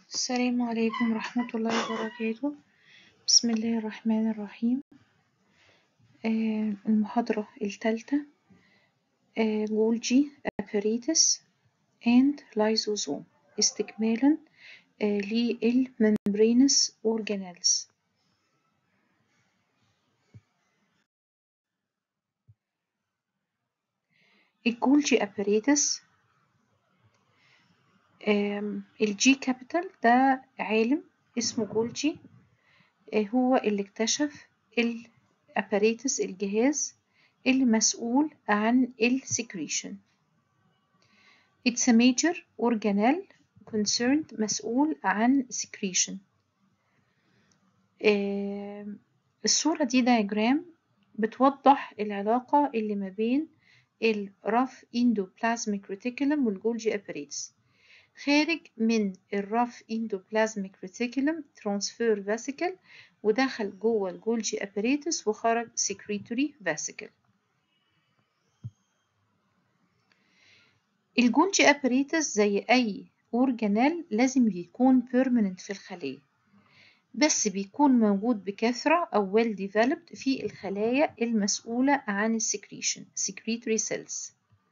السلام عليكم ورحمة الله وبركاته بسم الله الرحمن الرحيم آه المحاضرة الثالثة آه جولجي apparatus and lysosome استكمالا آه للممبرينس organelles الجولجي apparatus الجي كابيتال ده عالم اسمه جولجي هو اللي اكتشف الاباريتس الجهاز اللي مسؤول عن السكريشن It's a major organelle concerned مسؤول عن secretion الصورة دي diagram بتوضح العلاقة اللي ما بين الرف endoplasmic reticulum والجولجي apparatus خارج من الرف اندوبلازميك ريتيكولم ترانسفير فاسيكل ودخل جوه الجولجي اباريتس وخرج سكريتوري فاسيكل الجولجي اباريتس زي اي اورجانيل لازم يكون بيرمننت في الخليه بس بيكون موجود بكثرة أو well developed في الخلايا المسؤولة عن السكريشن secretory cells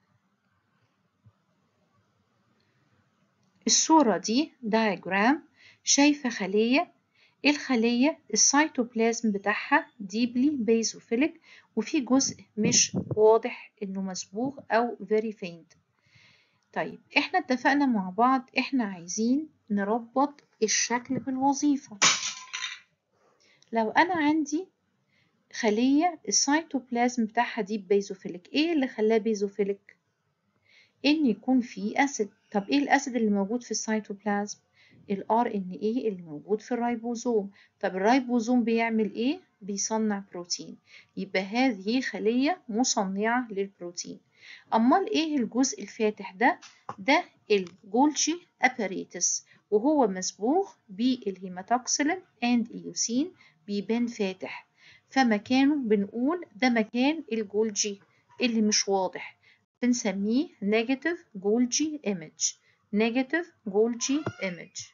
الصورة دي diagram شايفة خلية الخلية السيتوبلازم بتاعها deeply basophilic وفي جزء مش واضح انه مسبوغ او very faint طيب احنا اتفقنا مع بعض احنا عايزين نربط الشكل بالوظيفة لو انا عندي خلية السيتوبلازم بتاعها ديب بيزوفيليك ايه اللي خلاه بيزوفيليك ان يكون فيه اسيد طب ايه الاسيد اللي موجود في السيتوبلازم الار ان ايه اللي موجود في الرايبوزوم طب الرايبوزوم بيعمل ايه بيصنع بروتين يبقى هذه خليه مصنعه للبروتين امال ايه الجزء الفاتح ده ده الجولجي اباريتس وهو مسبوغ بالهيماتوكسلين اند ايوسين بيبان فاتح فمكانه بنقول ده مكان الجولجي اللي مش واضح بنسميه negative Golgi image negative Golgi image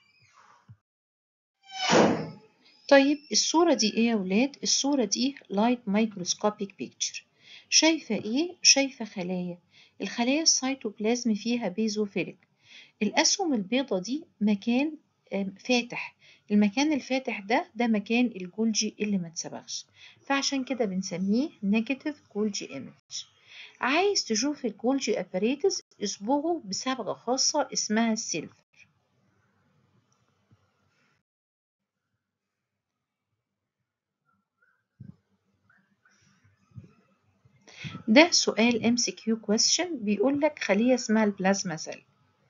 طيب الصورة دي ايه يا ولاد؟ الصورة دي light microscopic picture شايفة ايه؟ شايفة خلايا الخلايا السيتوبلازم فيها بيزوفيليك الأسهم البيضة دي مكان فاتح المكان الفاتح ده ده مكان الجولجي اللي ما اتسبغش فعشان كده بنسميه negative Golgi image عايز تشوف الجولجي اباريتس اصبغه بصبغة خاصة اسمها السيلفر ده سؤال ام سي كيو كويستشن بيقول لك خلية اسمها البلازما سيل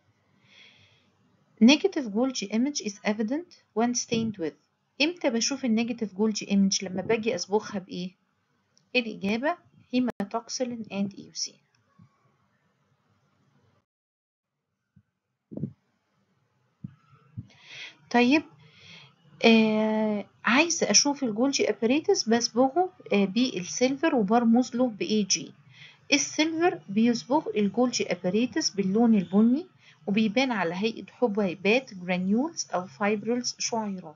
Negative Golgi image is evident when stained with امتى بشوف النيجاتيف جولجي image لما باجي اصبغها بايه الإجابة هيماتوكسلين and EUC طيب آه عايزة أشوف الجولجي أباريتس بصبغه آه بالسيلفر وبرمز له بإي جي السيلفر بيصبغ الجولجي أباريتس باللون البني وبيبان على هيئة حبيبات جرانيولز أو فايبرلز شعيرات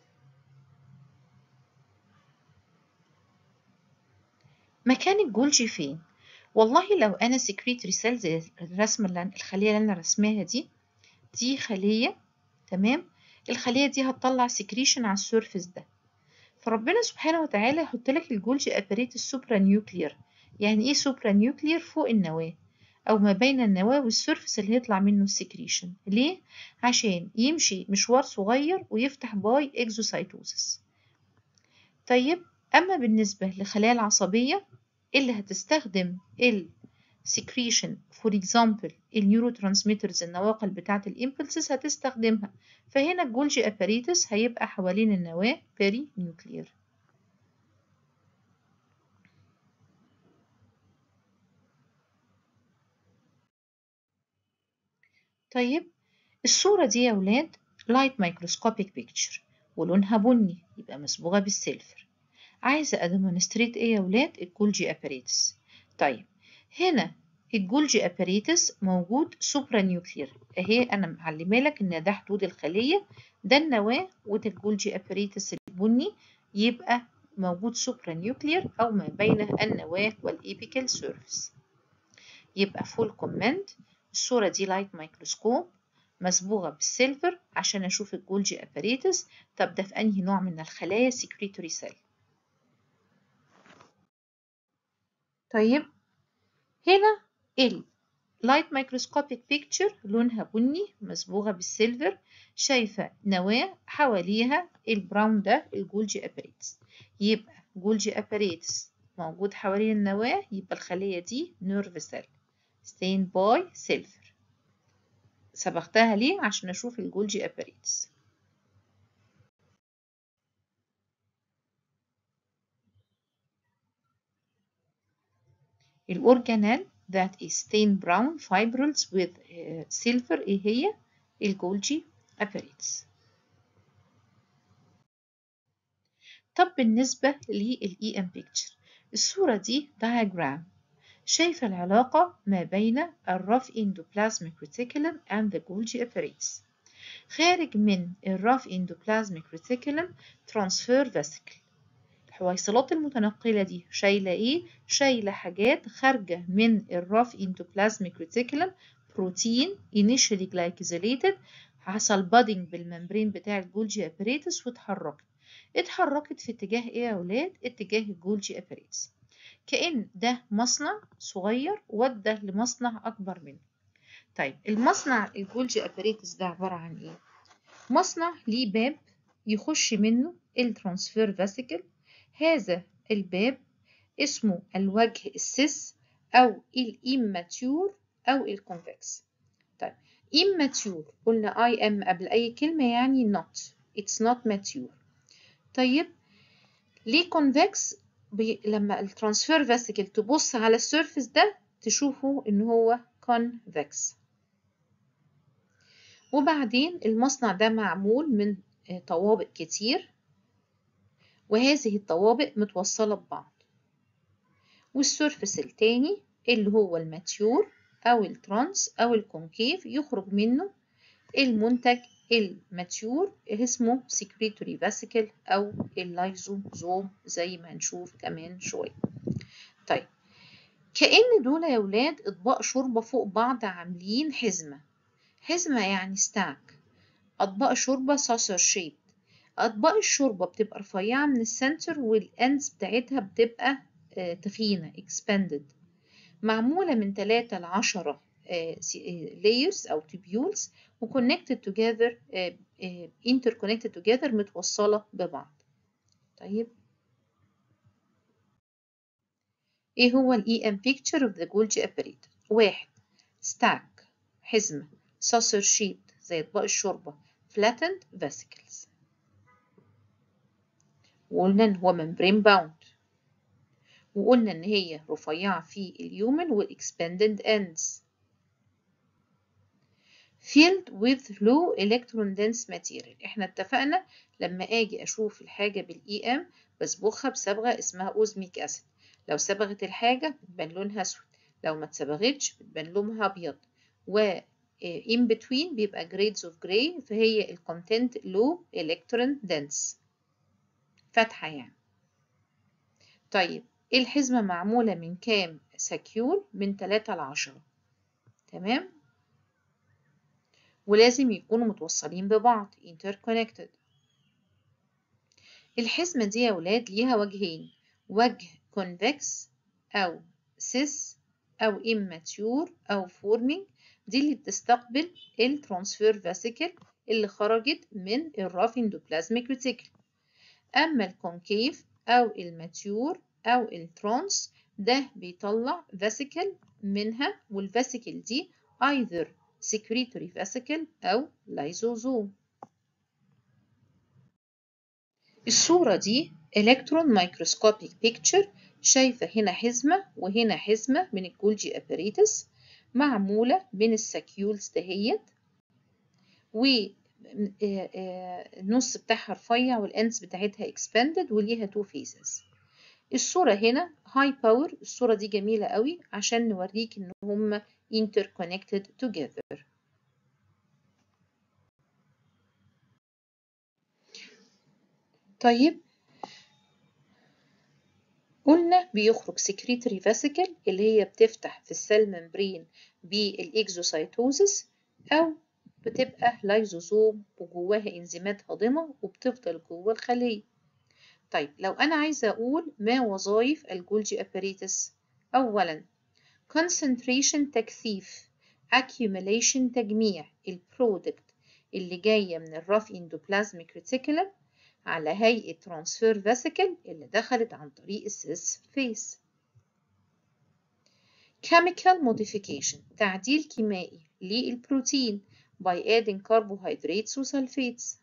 مكان الجولجي فين؟ والله لو أنا سكريتري سيلز الرسمة اللي الخلية اللي أنا رسماها دي دي خلية تمام الخلية دي هتطلع سكريشن على السيرفيس ده فربنا سبحانه وتعالى يحط لك الجولجي أباريت السوبرا نيوكلير يعني إيه سوبرا نيوكلير فوق النواة أو ما بين النواة والسيرفيس اللي هيطلع منه السكريشن ليه؟ عشان يمشي مشوار صغير ويفتح باي إكزوسايتوزس طيب أما بالنسبة للخلايا العصبية اللي هتستخدم السكريشن فور اكزامبل النيورو ترانسميترز النواقل بتاعة الامبلسز هتستخدمها فهنا الجولجي اباريتس هيبقى حوالين النواة بيري نيوكلير طيب الصورة دي يا ولاد لايت مايكروسكوبيك بيكتشر ولونها بني يبقى مصبوغة بالسيلفر عايزة أديمونستريت إيه يا ولاد الجولجي أباريتس طيب هنا الجولجي اباريتس موجود سوبرا نيوكلير اهي انا معلمه لك ان ده حدود الخليه ده النواه وده الجولجي اباريتس البني يبقى موجود سوبرا نيوكلير او ما بين النواه والابيكال سيرفيس يبقى فول كومنت الصوره دي لايت مايكروسكوب مصبوغه بالسيلفر عشان اشوف الجولجي اباريتس طب ده في انهي نوع من الخلايا سكريتوري سيل طيب هنا ال light microscopic picture لونها بني مصبوغة بالسيلفر شايفة نواة حواليها البراون ده الجولجي اباريتس يبقى جولجي اباريتس موجود حوالين النواة يبقى الخلية دي نيرف سيل stained by silver صبغتها ليه عشان اشوف الجولجي اباريتس الأورجانيل that is stained brown fibrils with uh, silver ايه هي الجولجي apparatus طب بالنسبة لل EM picture الصورة دي diagram شايفة العلاقة ما بين الرف endoplasmic reticulum and the Golgi apparatus خارج من الرف endoplasmic reticulum transfer vesicle الحويصلات المتنقلة دي شايلة ايه؟ شايلة حاجات خارجة من الرف اندوبلازميك ريتيكولم بروتين initially glycosylated حصل بادنج بالممبرين بتاع الجولجي اباريتس واتحركت اتحركت في اتجاه ايه يا اولاد؟ اتجاه الجولجي اباريتس كأن ده مصنع صغير ودى لمصنع أكبر منه طيب المصنع الجولجي اباريتس ده عبارة عن ايه؟ مصنع ليه باب يخش منه الترانسفير فاسيكل هذا الباب اسمه الوجه السس أو الإيماتيور أو الكونفكس طيب immature قلنا I am قبل أي كلمة يعني not it's not mature طيب ليه convex بي... لما الترانسفير فاسيكل تبص على السيرفيس ده تشوفه إن هو convex وبعدين المصنع ده معمول من طوابق كتير وهذه الطوابق متوصلة ببعض والسيرفس التاني اللي هو الماتيور أو الترانس أو الكونكيف يخرج منه المنتج الماتيور اسمه سكريتوري فاسيكل أو اللايزوزوم زي ما هنشوف كمان شوية طيب كأن دول يا ولاد أطباق شوربة فوق بعض عاملين حزمة حزمة يعني ستاك أطباق شوربة ساسر شيب أطباق الشوربة بتبقى رفيعة من السنتر والأندز بتاعتها بتبقى آه تخينة expanded معمولة من 3 ل 10 آه layers أو tubules و connected together آه interconnected together متوصلة ببعض طيب إيه هو ال EM picture of the Golgi apparatus واحد stack حزمة saucer sheet زي أطباق الشوربة flattened vesicles وقلنا ان هو ممبرين باوند وقلنا ان هي رفيعة في اليومن والاكسباندد ends filled with low electron dense material احنا اتفقنا لما اجي اشوف الحاجة بالاي ام بصبغها بصبغة اسمها اوزميك اسيد لو صبغت الحاجة بتبان لونها اسود لو ما اتصبغتش بتبان لونها ابيض و in between بيبقى grades of gray فهي الكونتنت low electron dense فاتحة يعني طيب الحزمة معمولة من كام سكيول من 3 ل 10 تمام ولازم يكونوا متوصلين ببعض interconnected الحزمة دي يا ولاد ليها وجهين وجه convex أو cis أو immature أو forming دي اللي بتستقبل الترانسفير فاسيكل اللي خرجت من الراف اندوبلازميك ريتيكل أما الكونكيف أو الماتيور أو الترانس ده بيطلع فاسيكل منها والفاسيكل دي either secretory vesicle أو lysozyme الصورة دي electron microscopic picture شايفة هنا حزمة وهنا حزمة من الجولجي apparatus معمولة من السكيولز دهيت و النص بتاعها رفيع والاندز بتاعتها expanded وليها two faces الصورة هنا high power الصورة دي جميلة قوي عشان نوريك ان هم interconnected together طيب قلنا بيخرج secretory vesicle اللي هي بتفتح في السيل ممبرين بالاكزوسايتوزس او بتبقى لايزوزوم وجواها انزيمات هاضمه وبتفضل جوه الخليه طيب لو انا عايزه اقول ما وظائف الجولجي اباريتس اولا concentration تكثيف accumulation تجميع البرودكت اللي جايه من الرف اندوبلازميك ريتيكولم على هيئة ترانسفير فيسيكل اللي دخلت عن طريق السيس فيس. chemical modification تعديل كيميائي للبروتين by adding carbohydrates وسلفيتس.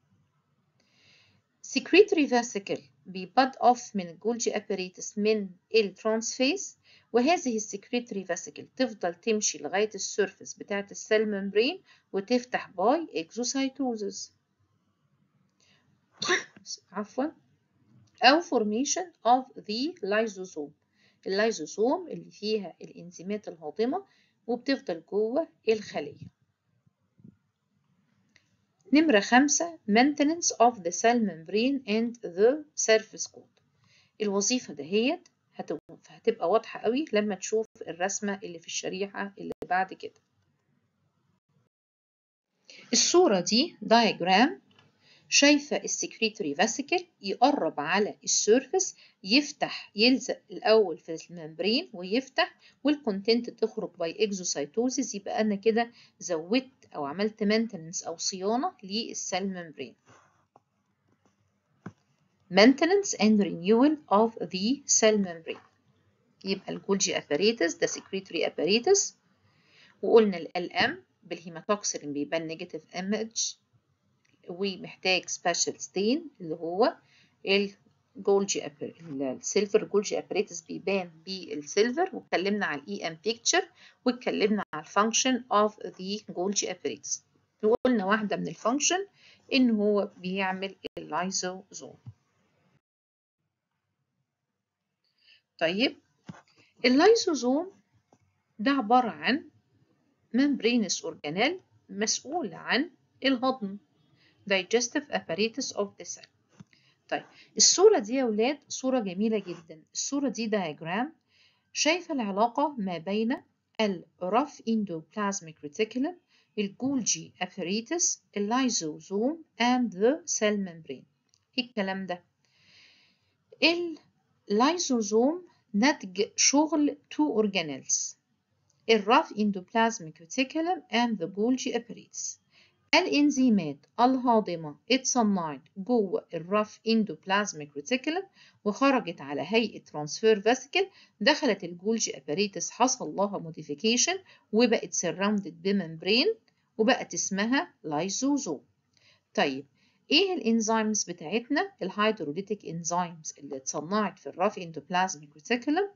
secretory vesicle بيباد اوف من الجولجي اباريتس من الترانسفيس وهذه السكريتري فيسيكل تفضل تمشي لغاية السيرفس بتاعة السيل ممبرين وتفتح باي اكزوسايتوزس عفوا أو formation of the lysosome اللايزوسوم اللي فيها الإنزيمات الهاضمة وبتفضل جوه الخلية نمرة خمسة maintenance of the cell membrane and the surface coat الوظيفة دهيت هتبقى واضحة قوي لما تشوف الرسمة اللي في الشريحة اللي بعد كده الصورة دي diagram شايفة السكريتوري فاسيكل يقرب على السيرفس يفتح يلزق الأول في الممبرين ويفتح والكونتنت تخرج باي اكزوسايتوزيس يبقى أنا كده زودت أو عملت مينتننس أو صيانة للسيل ممبرين. maintenance and renewal of the cell membrane يبقى الجولجي apparatus ده secretory apparatus وقلنا ال LM بالهيماتوكسلين بيبان نيجاتيف ايمج ومحتاج سبيشال ستين اللي هو الجولجي السيلفر جولجي ابريتس بيبان بالسيلفر واتكلمنا على الاي ام بيكتشر واتكلمنا على الفانكشن اوف ذا جولجي ابريتس وقلنا واحده من الفانكشن ان هو بيعمل اللايزوزوم طيب اللايزوزوم ده عباره عن ممبرينس اورجانيل مسؤول عن الهضم digestive apparatus of the cell. طيب الصورة دي يا ولاد صورة جميلة جدا الصورة دي diagram شايفة العلاقة ما بين الرف endoplasmic reticulum الجولجي apparatus اللايزوزوم and the cell membrane ايه الكلام ده اللايزوزوم نتج شغل two organelles الرف endoplasmic reticulum and the Golgi apparatus الإنزيمات الهاضمة اتصنعت جوه الرف اندوبلازميك ريتيكولم وخرجت على هيئة ترانسفير فاسيكل دخلت الجولجي اباريتس حصل لها موديفيكيشن وبقت سراوندد بممبرين وبقت اسمها لايزوزوم طيب ايه الانزيمز بتاعتنا الهيدروليتيك انزيمز اللي اتصنعت في الرف اندوبلازميك ريتيكولم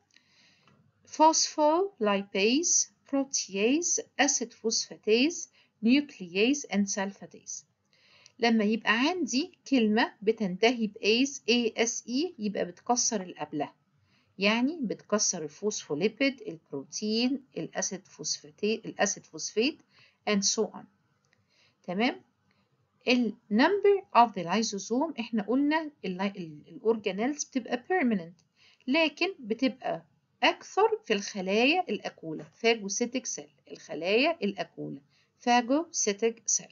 فوسفولايبيز بروتياز اسيد فوسفاتيز نيوكلييز and سلفاتيز لما يبقى عندي كلمة بتنتهي بأيز ASE يبقى بتكسر اللي قبلها يعني بتكسر الفوسفوليبيد البروتين الأسيد فوسفاتيت الأسيد فوسفات and so on تمام ال number of the lysosome احنا قلنا الأورجانيلز بتبقى permanent لكن بتبقى أكثر في الخلايا الأكولة phagocytic cell الخلايا الأكولة phagocytic cell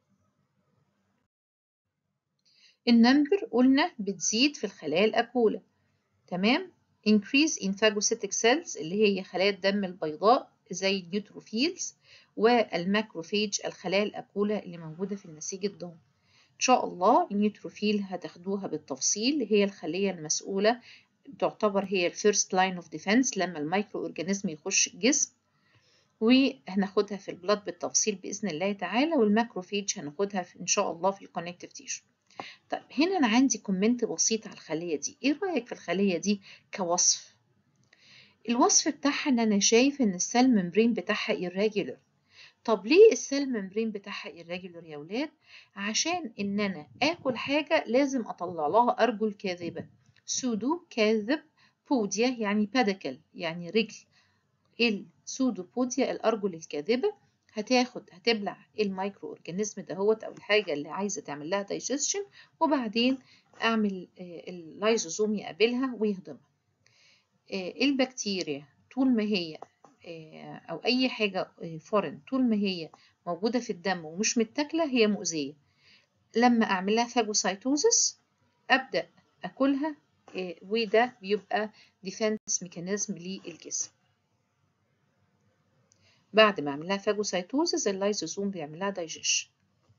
النمبر قلنا بتزيد في الخلايا الأكولة تمام increase in phagocytic cells اللي هي خلايا الدم البيضاء زي النيوتروفيلز والماكروفيج الخلايا الأكولة اللي موجودة في النسيج الدم إن شاء الله النيوتروفيل هتاخدوها بالتفصيل هي الخلية المسؤولة تعتبر هي الفيرست لاين اوف ديفense لما الميكرو اورجانيزم يخش الجسم وهناخدها في البلاد بالتفصيل بإذن الله تعالى والماكروفيج هناخدها في إن شاء الله في الكونكتيف تيشو طيب هنا أنا عندي كومنت بسيط على الخلية دي إيه رأيك في الخلية دي كوصف الوصف بتاعها إن أنا شايف إن السيل ممبرين بتاعها irregular طب ليه السيل ممبرين بتاعها irregular يا ولاد عشان إن أنا آكل حاجة لازم أطلع لها أرجل كاذبة سودو كاذب بوديا يعني بادكل يعني رجل السودوبوديا الأرجل الكاذبة هتاخد هتبلع المايكرو اورجانيزم دهوت او الحاجه اللي عايزه تعمل لها دايجيشن وبعدين اعمل اللايزوزوم يقابلها ويهضمها البكتيريا طول ما هي او اي حاجه فورن طول ما هي موجوده في الدم ومش متاكله هي مؤذيه لما اعمل لها فاجوسايتوزس ابدا اكلها وده بيبقى ديفنس ميكانيزم للجسم بعد ما اعمل لها فاجوسايتوزس اللايزوزوم بيعمل لها دايجيشن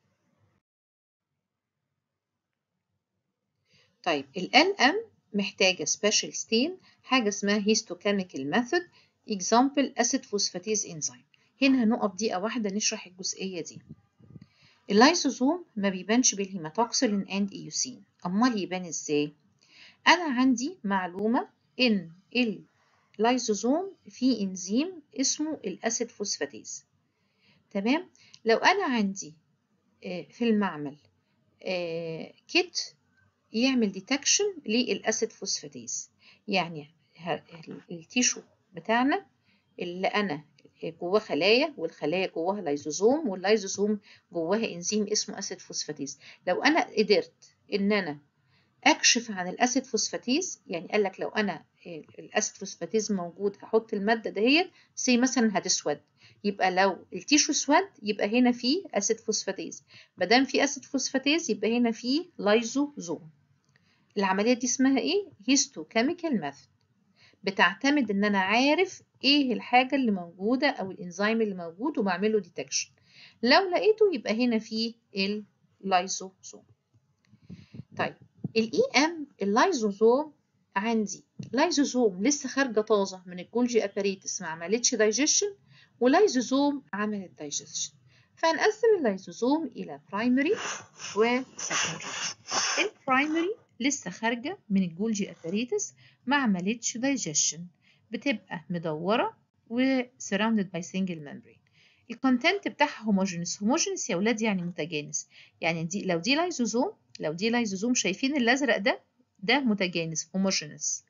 طيب ال NM محتاجة سبيشال ستين حاجة اسمها هيستوكيميكال ميثود example acid phosphatase enzyme هنا هنقف دقيقة واحدة نشرح الجزئية دي اللايزوزوم ما بيبانش بالهيماتوكسلين اند ايوسين امال يبان ازاي انا عندي معلومة ان اللايزوزوم فيه انزيم اسمه الاسيد فوسفاتيز تمام لو انا عندي في المعمل كيت يعمل ديتكشن للاسيد فوسفاتيز يعني التيشو بتاعنا اللي انا جواه خلايا والخلايا جواها لايزوزوم واللايزوزوم جواها انزيم اسمه اسيد فوسفاتيز لو انا قدرت ان انا اكشف عن الاسيد فوسفاتيز يعني قال لك لو انا الاسيد فوسفاتيز موجود احط الماده دهيت سي مثلا هتسود يبقى لو التيشو اسود يبقى هنا في اسيد فوسفاتيز ما دام في اسيد فوسفاتيز يبقى هنا في لايزوزوم العمليه دي اسمها ايه هيستوكيميكال ميثود بتعتمد ان انا عارف ايه الحاجه اللي موجوده او الانزيم اللي موجود وبعمله ديتكشن لو لقيته يبقى هنا في اللايزوزوم طيب الاي ام اللايزوزوم عندي لايزوزوم لسه خارجه طازه من الجولجي اباريتس ما عملتش دايجيشن ولايزوزوم عملت دايجيشن فهنقسم اللايزوزوم الى برايمري وسكندري البرايمري لسه خارجه من الجولجي اباريتس ما عملتش دايجيشن بتبقى مدوره و surrounded by single membrane الكونتنت بتاعها هوموجينس هوموجينس يا ولاد يعني متجانس يعني دي لو دي لايزوزوم لو دي لايزوزوم شايفين الازرق ده ده متجانس هوموجينس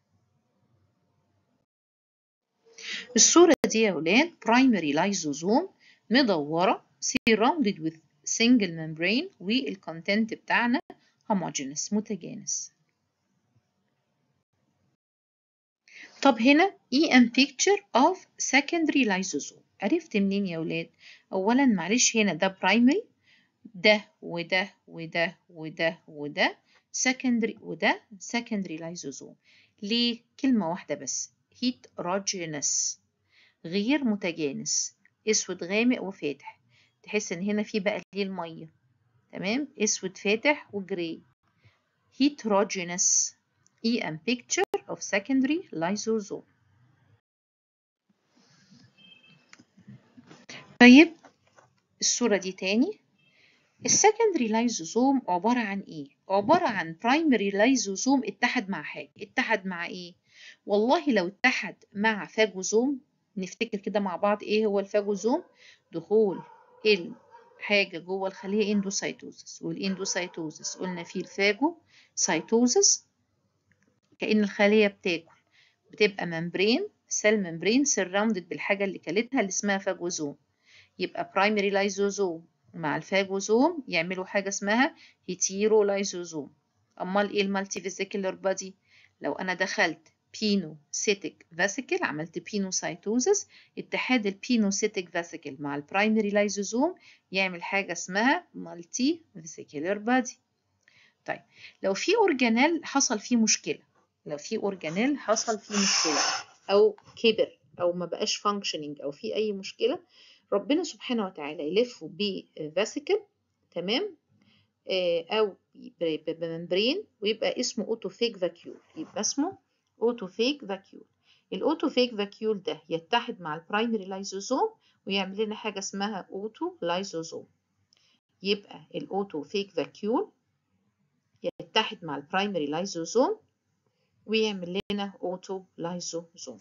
الصورة دي يا ولاد برايمري لايزوزوم مدورة surrounded with single membrane والكونتنت بتاعنا homogeneous متجانس طب هنا EM picture of secondary lysosome عرفت منين يا ولاد اولا معلش هنا ده برايمري ده وده وده وده وده secondary وده secondary lysosome ليه كلمة واحدة بس heterogeneous غير متجانس اسود غامق وفاتح تحس ان هنا في بقى ليه المية تمام اسود فاتح وجراي heterogeneous EM picture of secondary lysosome طيب الصورة دي تاني السكندري لايزوزوم عبارة عن ايه؟ عبارة عن برايمري لايزوزوم اتحد مع حاجة اتحد مع ايه؟ والله لو اتحد مع فاجوزوم نفتكر كده مع بعض ايه هو الفاجوزوم؟ دخول الحاجة جوه الخلية اندوسايتوزس والاندوسايتوزس قلنا فيه الفاجو سايتوزس كأن الخلية بتاكل بتبقى ممبرين سيل ممبرين سراوندد بالحاجة اللي كلتها اللي اسمها فاجوزوم يبقى برايمري لايزوزوم مع الفاجوزوم يعملوا حاجة اسمها هيتيرو لايزوزوم أمال إيه المالتي فيزيكولار بادي لو أنا دخلت بينوسيتيك فاسيكل عملت بينوسايتوزس اتحاد البينوسيتيك فاسيكل مع البرايمري لايزوزوم يعمل حاجة اسمها مالتي فيزيكولار بادي طيب لو في أورجانيل حصل فيه مشكلة لو في أورجانيل حصل فيه مشكلة أو كبر أو ما بقاش فانكشنينج أو في أي مشكلة ربنا سبحانه وتعالى يلفه بفاسيكل تمام او بممبرين ويبقى اسمه اوتوفيك فاكيول يبقى اسمه اوتوفيك فاكيول الاوتوفيك فاكيول ده يتحد مع البرايمري لايزوزوم ويعمل لنا حاجه اسمها اوتو لايزوزوم يبقى الاوتوفيك فاكيول يتحد مع البرايمري لايزوزوم ويعمل لنا اوتو لايزوزوم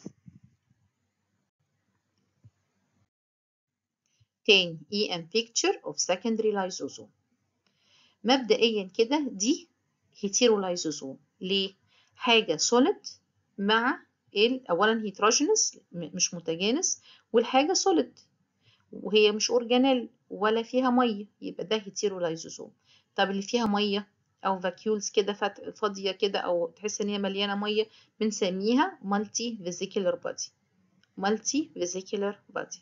تاني EM picture of secondary lysosome مبدئيا كده دي هيتيرولايزوزوم ليه؟ حاجة solid مع ال أولا هيتروجينس مش متجانس والحاجة solid وهي مش أورجانيل ولا فيها مية يبقى ده هيتيرولايزوزوم طب اللي فيها مية أو فاكيولز كده فاضية كده أو تحس إن هي مليانة مية بنسميها مالتي فيزيكولار بادي مالتي فيزيكولار بادي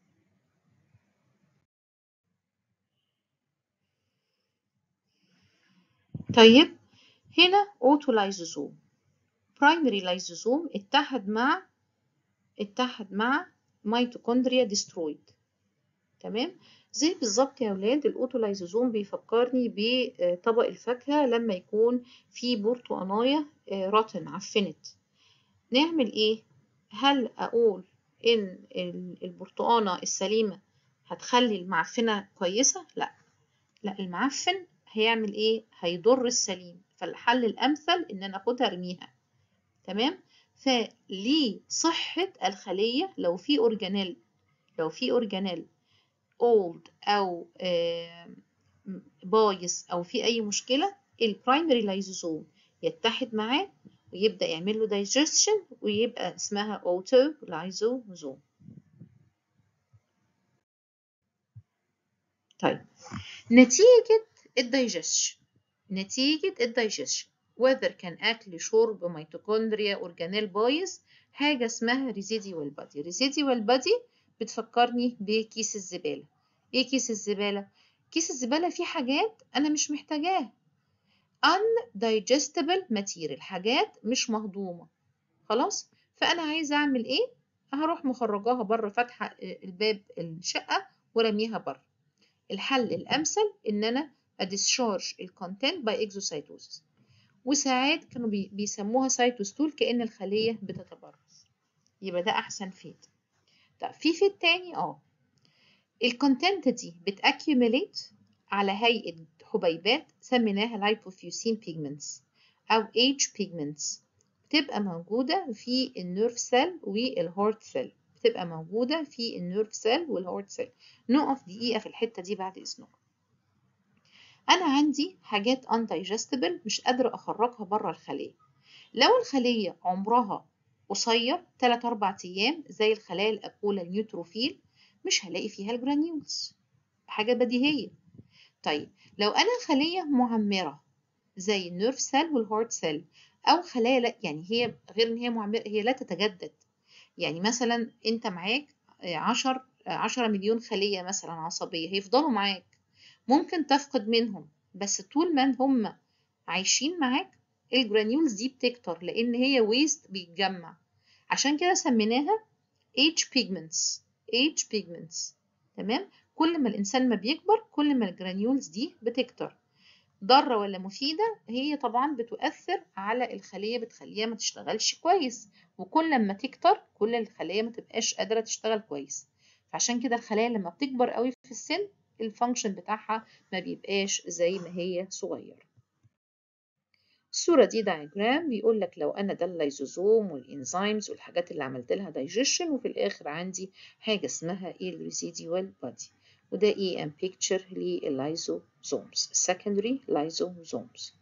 طيب هنا اوتولايزوزوم برايمري لايزوزوم اتحد مع اتحد مع ميتوكوندريا ديسترويد تمام زي بالظبط يا ولاد الاوتولايزوزوم بيفكرني بطبق الفاكهه لما يكون في برتقانايه رطن عفنت نعمل ايه هل اقول ان البرتقانه السليمه هتخلي المعفنه كويسه لا لا المعفن هيعمل ايه هيضر السليم فالحل الامثل ان انا اخدها ارميها تمام فلصحه الخليه لو في اورجانيل لو في اورجانيل اولد او بايظ او في اي مشكله البرايمري لايزوزوم يتحد معاه ويبدا يعمل له دايجستشن ويبقى اسمها اوتو لايزوزوم طيب نتيجه الدايجستشن نتيجه الدايجستشن whether كان اكل شرب ميتوكوندريا اورجانيل بايظ حاجه اسمها ريزيديوال بادي ريزيديوال بادي بتفكرني بكيس الزبالة ايه كيس الزبالة؟ كيس الزبالة فيه حاجات انا مش محتاجاها undigestible material حاجات مش مهضومة خلاص فانا عايزة اعمل ايه هروح مخرجاها بره فاتحة الباب الشقة ورميها بره الحل الامثل ان انا اديسشارج الكونتنت باي اكزوسايتوزس وساعات كانوا بيسموها سايتوستول كأن الخلية بتتبرز يبقى ده احسن فيت طب في فيت تاني اه الكونتنت دي بتاكيوميليت على هيئة حبيبات سميناها لايبوفيوسين بيجمنتس أو age pigments بتبقى موجودة في النيرف سيل والهارت سيل بتبقى موجودة في النيرف سيل والهارت سيل نقف دقيقة في الحتة دي بعد إذنكم أنا عندي حاجات undigestible مش قادرة أخرجها بره الخلية لو الخلية عمرها قصير 3 4 أيام زي الخلايا الأكولة النيوتروفيل مش هلاقي فيها الجرانيولز حاجة بديهية طيب لو أنا خلية معمرة زي النيرف سيل والهارت سيل أو خلايا لا يعني هي غير إن هي معمرة هي لا تتجدد يعني مثلا أنت معاك 10 10 مليون خلية مثلا عصبية هيفضلوا معاك ممكن تفقد منهم بس طول ما هم عايشين معاك الجرانيولز دي بتكتر لأن هي ويست بيتجمع عشان كده سميناها age pigments age pigments تمام كل ما الإنسان ما بيكبر كل ما الجرانيولز دي بتكتر ضارة ولا مفيدة هي طبعا بتؤثر على الخلية بتخليها ما تشتغلش كويس وكل ما تكتر كل الخلية ما تبقاش قادرة تشتغل كويس فعشان كده الخلايا لما بتكبر قوي في السن الفانكشن بتاعها ما بيبقاش زي ما هي صغير الصورة دي دايجرام بيقول لك لو أنا ده اللايزوزوم والإنزيمز والحاجات اللي عملت لها دايجيشن وفي الآخر عندي حاجة اسمها الريزيديوال بادي وده ايه ام بيكتشر لللايزوزومز secondary لايزوزومز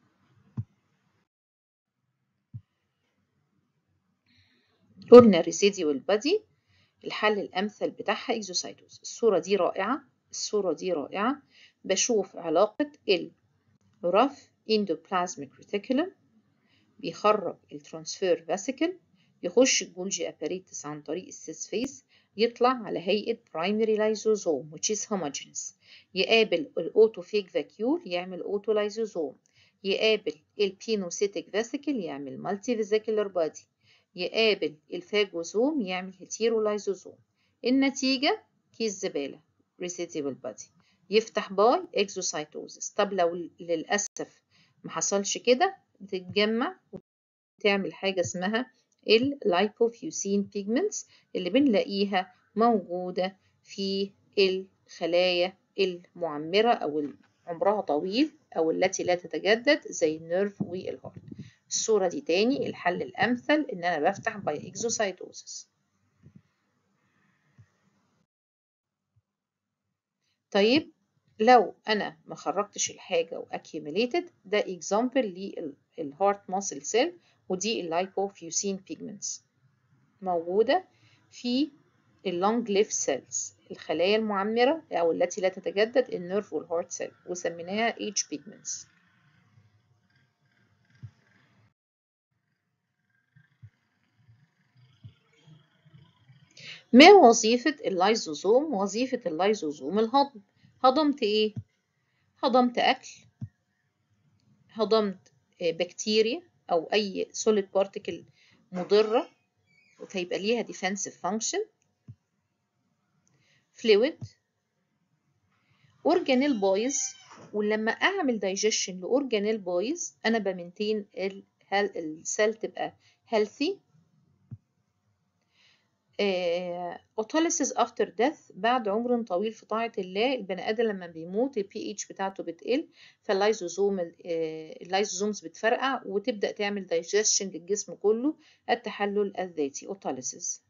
قلنا ريزيديوال بادي الحل الأمثل بتاعها اكزوسايتوز الصورة دي رائعة الصورة دي رائعة بشوف علاقة الرف اندوبلازميك ريتيكولم بيخرج الترانسفير فاسيكل يخش الجولجي اباريتس عن طريق السيس فيس يطلع على هيئة primary lysosome which is homogeneous يقابل الأوتوفيج فاكيول يعمل أوتولايزوزوم يقابل البينوسيتيك فاسيكل يعمل مالتي فيزيكولار بادي يقابل الفاجوزوم يعمل هيتيرولايزوزوم النتيجة كيس زبالة residual body يفتح باي اكزوسايتوزس طب لو للأسف ما حصلش كده بتتجمع وتعمل حاجة اسمها اللايبوفيوسين بيجمنتس اللي بنلاقيها موجودة في الخلايا المعمرة أو عمرها طويل أو التي لا تتجدد زي النيرف والهارت الصورة دي تاني الحل الأمثل إن أنا بفتح باي إكزوسايتوزس طيب لو انا ما خرجتش الحاجه واكيوميليتد ده اكزامبل للهارت ماسل سيل ودي اللايبوفيوسين بيجمنتس موجوده في اللونج ليف سيلز الخلايا المعمره او التي لا تتجدد النيرف والهارت سيل وسميناها age pigments ما وظيفة اللايزوزوم؟ وظيفة اللايزوزوم الهضم هضمت ايه؟ هضمت أكل هضمت بكتيريا أو أي solid particle مضرة فيبقى ليها defensive function fluid organelle بايظ ولما أعمل digestion لأورجانيل بايظ أنا بمنتين السيل تبقى healthy اوتوليسيس افتر ديث بعد عمر طويل في طاعة الله البني آدم لما بيموت البي اتش بتاعته بتقل فاللايزوزوم اللايزوزومز بتفرقع وتبدأ تعمل دايجيشن للجسم كله التحلل الذاتي اوتوليسيس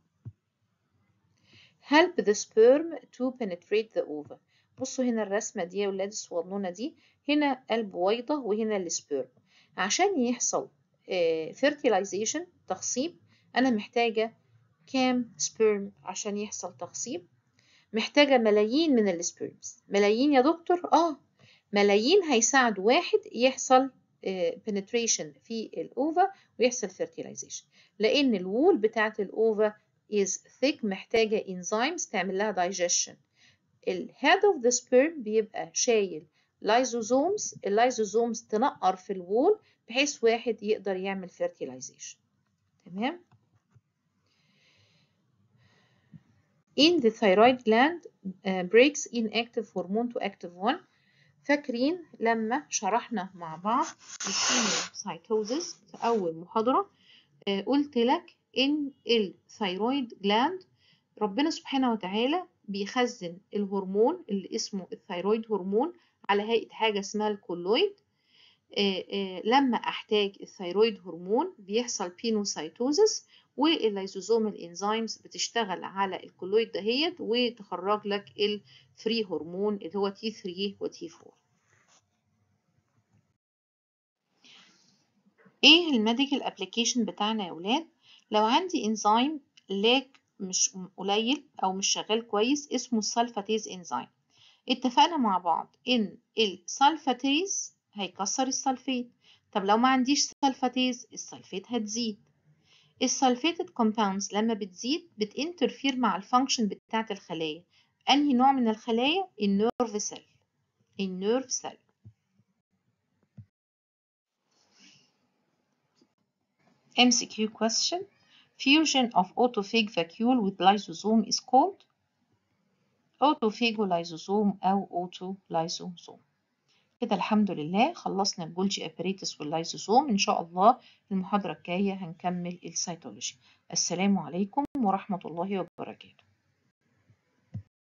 help the sperm to penetrate the ova بصوا هنا الرسمة دي يا ولاد الصغنونة دي هنا البويضة وهنا السبيرم عشان يحصل fertilization تخصيب أنا محتاجة كام سبيرم عشان يحصل تخصيب محتاجة ملايين من السبيرمز ملايين يا دكتور اه ملايين هيساعد واحد يحصل penetration في الأوفا ويحصل fertilization لأن الوول بتاعت الأوفا is thick محتاجة enzymes تعمل لها digestion ال head of the sperm بيبقى شايل لايزوزومز اللايزوزومز تنقر في الوول بحيث واحد يقدر يعمل fertilization تمام in the thyroid gland uh, breaks inactive hormone to active one فاكرين لما شرحنا مع بعض الكيموسايتوزيس في أول محاضرة uh, قلت لك إن الثيرويد جلاند ربنا سبحانه وتعالى بيخزن الهرمون اللي اسمه الثيرويد هرمون على هيئة حاجة اسمها الكولويد آه آه لما احتاج الثيرويد هرمون بيحصل بينوسايتوزس واللايزوزوم الانزيمز بتشتغل على الكولويد دهيت وتخرج لك الفري هرمون اللي هو تي 3 وتي 4 ايه الميديكال ابلكيشن بتاعنا يا ولاد لو عندي انزيم لاك مش قليل او مش شغال كويس اسمه السلفاتيز انزيم اتفقنا مع بعض ان السلفاتيز هيكسر السلفيت طب لو ما عنديش سلفاتيز السلفيت هتزيد السلفيتد كومباوندز لما بتزيد بتانترفير مع الفانكشن بتاعه الخلايا انهي نوع من الخلايا النيرف سيل النيرف سيل MCQ question Fusion of autophage vacuole with lysosome is called autophagolysosome أو autolysosome كده الحمد لله خلصنا الجولجي ابريتس واللايزوزوم ان شاء الله المحاضرة الجاية هنكمل السيتولوجي السلام عليكم ورحمة الله وبركاته